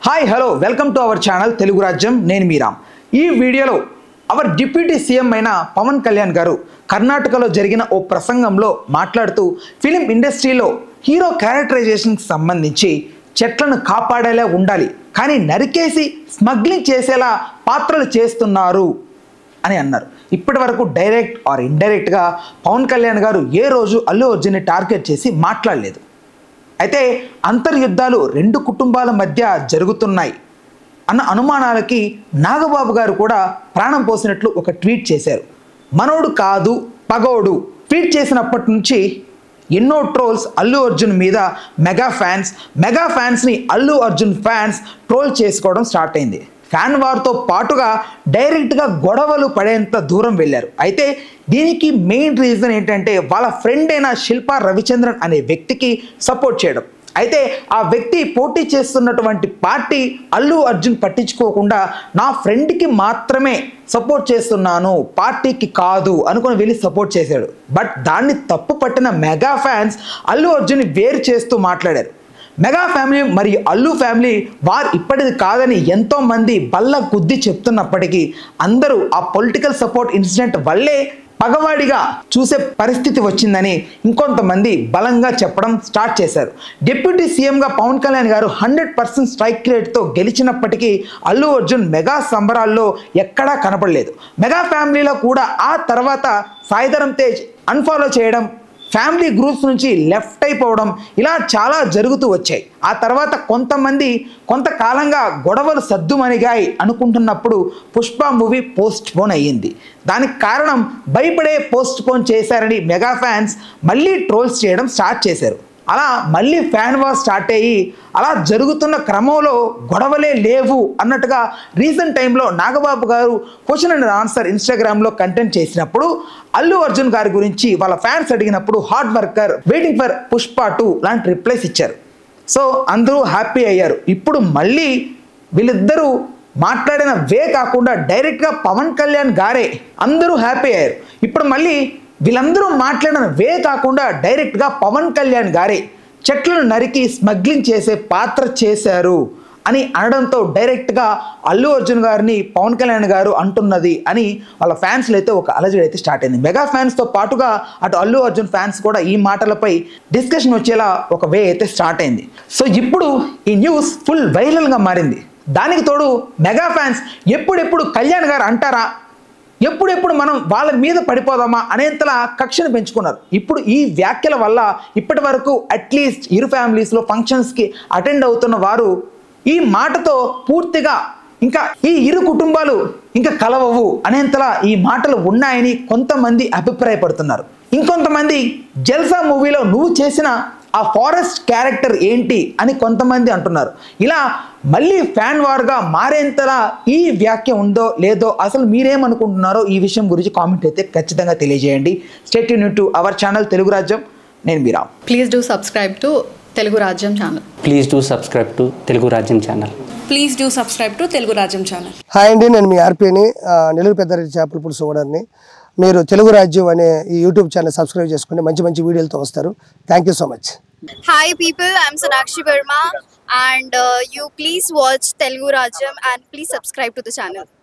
Hi hello welcome to our channel Telugu Rajyam నేను మీరామ్ ఈ వీడియోలో అవర్ డిప్యూటీ సీఎం అయిన పవన్ కళ్యాణ్ గారు కర్ణాటకలో జరిగిన ఓ ప్రసంగంలో మాట్లాడుతూ ఫిలిం ఇండస్ట్రీలో హీరో క్యారెక్టరైజేషన్కి సంబంధించి చెట్లను కాపాడేలా ఉండాలి కానీ నరికేసి స్మగ్లింగ్ చేసేలా పాత్రలు చేస్తున్నారు అని అన్నారు ఇప్పటి వరకు డైరెక్ట్ ఆర్ ఇండైరెక్ట్గా పవన్ కళ్యాణ్ గారు ఏ రోజు అల్లు అర్జున్ని టార్గెట్ చేసి మాట్లాడలేదు అయితే అంతర్యుద్ధాలు రెండు కుటుంబాల మధ్య జరుగుతున్నాయి అన్న అనుమానాలకి నాగబాబు గారు కూడా ప్రాణం పోసినట్లు ఒక ట్వీట్ చేశారు మనోడు కాదు పగోడు ట్వీట్ చేసినప్పటి నుంచి ఎన్నో ట్రోల్స్ అల్లు అర్జున్ మీద మెగా ఫ్యాన్స్ మెగా ఫ్యాన్స్ని అల్లు అర్జున్ ఫ్యాన్స్ ట్రోల్ చేసుకోవడం స్టార్ట్ అయింది ఫ్యాన్ వార్తో పాటుగా డైరెక్ట్గా గొడవలు పడేంత దూరం వెళ్ళారు అయితే దీనికి మెయిన్ రీజన్ ఏంటంటే వాళ్ళ ఫ్రెండ్ అయిన శిల్పా రవిచంద్రన్ అనే వ్యక్తికి సపోర్ట్ చేయడం అయితే ఆ వ్యక్తి పోటీ చేస్తున్నటువంటి పార్టీ అల్లు అర్జున్ పట్టించుకోకుండా నా ఫ్రెండ్కి మాత్రమే సపోర్ట్ చేస్తున్నాను పార్టీకి కాదు అనుకుని వెళ్ళి సపోర్ట్ చేశాడు బట్ దాన్ని తప్పు పట్టిన మెగా ఫ్యాన్స్ అల్లు అర్జున్ వేరు చేస్తూ మాట్లాడారు మెగా ఫ్యామిలీ మరియు అల్లు ఫ్యామిలీ వారు ఇప్పటిది కాదని ఎంతో మంది బల్ల గుద్ది చెప్తున్నప్పటికీ అందరూ ఆ పొలిటికల్ సపోర్ట్ ఇన్సిడెంట్ వల్లే పగవాడిగా చూసే పరిస్థితి వచ్చిందని ఇంకొంతమంది బలంగా చెప్పడం స్టార్ట్ చేశారు డిప్యూటీ సీఎంగా Pawan Kalyan garu hundred percent strike రేట్తో గెలిచినప్పటికీ అల్లు అర్జున్ మెగా సంబరాల్లో ఎక్కడా కనపడలేదు మెగా ఫ్యామిలీలో కూడా ఆ తర్వాత సాయిధరం తేజ్ అన్ఫాలో చేయడం ఫ్యామిలీ గ్రూప్స్ నుంచి లెఫ్ట్ అయిపోవడం ఇలా చాలా జరుగుతూ వచ్చాయి ఆ తర్వాత కొంతమంది కొంతకాలంగా గొడవలు సద్దుమణిగాయి అనుకుంటున్నప్పుడు పుష్ప మూవీ పోస్ట్ పోన్ అయ్యింది దానికి కారణం భయపడే పోస్ట్ పోన్ చేశారని మెగా ఫ్యాన్స్ మళ్ళీ ట్రోల్స్ చేయడం స్టార్ట్ చేశారు అలా మళ్ళీ ఫ్యాన్ వార్ స్టార్ట్ అయ్యి అలా జరుగుతున్న క్రమంలో గొడవలే లేవు అన్నట్టుగా రీసెంట్ టైంలో Nagababu garu question and answer ఇన్స్టాగ్రామ్లో కంటెంట్ చేసినప్పుడు అల్లు అర్జున్ గారి గురించి వాళ్ళ ఫ్యాన్స్ అడిగినప్పుడు hard worker waiting for Pushpa two లాంటి రిప్లైస్ ఇచ్చారు సో అందరూ హ్యాపీ అయ్యారు ఇప్పుడు మళ్ళీ వీళ్ళిద్దరూ మాట్లాడిన వే కాకుండా డైరెక్ట్గా పవన్ కళ్యాణ్ గారే అందరూ హ్యాపీ అయ్యారు ఇప్పుడు మళ్ళీ వీళ్ళందరూ మాట్లాడిన వే కాకుండా డైరెక్ట్గా పవన్ కళ్యాణ్ గారే చెట్లను నరికి స్మగ్లింగ్ చేసే పాత్ర చేశారు అని అనడంతో డైరెక్ట్గా అల్లు అర్జున్ గారిని పవన్ కళ్యాణ్ గారు అంటున్నది అని వాళ్ళ ఫ్యాన్స్లో అయితే ఒక అలజడి అయితే స్టార్ట్ అయింది మెగా ఫ్యాన్స్తో పాటుగా అటు అల్లు అర్జున్ ఫ్యాన్స్ కూడా ఈ మాటలపై డిస్కషన్ వచ్చేలా ఒక వే అయితే స్టార్ట్ అయింది సో ఇప్పుడు ఈ న్యూస్ ఫుల్ వైరల్గా మారింది దానికి తోడు మెగా ఫ్యాన్స్ ఎప్పుడెప్పుడు కళ్యాణ్ గారు అంటారా ఎప్పుడెప్పుడు మనం వాళ్ళ మీద పడిపోదామా అనేంతలా కక్షను పెంచుకున్నారు ఇప్పుడు ఈ వ్యాఖ్యల వల్ల ఇప్పటి వరకు అట్లీస్ట్ ఇరు ఫ్యామిలీస్లో ఫంక్షన్స్కి అటెండ్ అవుతున్న వారు ఈ మాటతో పూర్తిగా ఇంకా ఈ ఇరు కుటుంబాలు ఇంకా కలవవు అనేంతలా ఈ మాటలు ఉన్నాయని కొంతమంది అభిప్రాయపడుతున్నారు ఇంకొంతమంది జల్సా మూవీలో నువ్వు చేసిన ఆ ఫారెస్ట్ క్యారెక్టర్ ఏంటి అని కొంతమంది అంటున్నారు ఇలా మళ్ళీ ఫ్యాన్ వార్గా మారేంతలా ఈ వ్యాఖ్య ఉందో లేదో అసలు మీరేమనుకుంటున్నారో ఈ విషయం గురించి కామెంట్ అయితే ఖచ్చితంగా తెలియజేయండి state unit to our channel Telugu Rajyam నేను Meera please do subscribe to Telugu Rajyam channel please do subscribe to Telugu Rajyam channel please do subscribe to Telugu Rajyam channel hi అండి నేను మీ ఆర్పీని ఆ, నెల్లూరు పెద్దారెడ్డి చేపల పులుసు ఓనర్ని మీరు తెలుగు రాజ్యం అనే ఈ యూట్యూబ్ ఛానల్ సబ్స్క్రైబ్ చేసుకుని మంచి మంచి వీడియోలతో వస్తారు thank you so much Hi people, I'm Sonakshi Verma and uh, you please watch Telugu Rajam and please subscribe to the channel.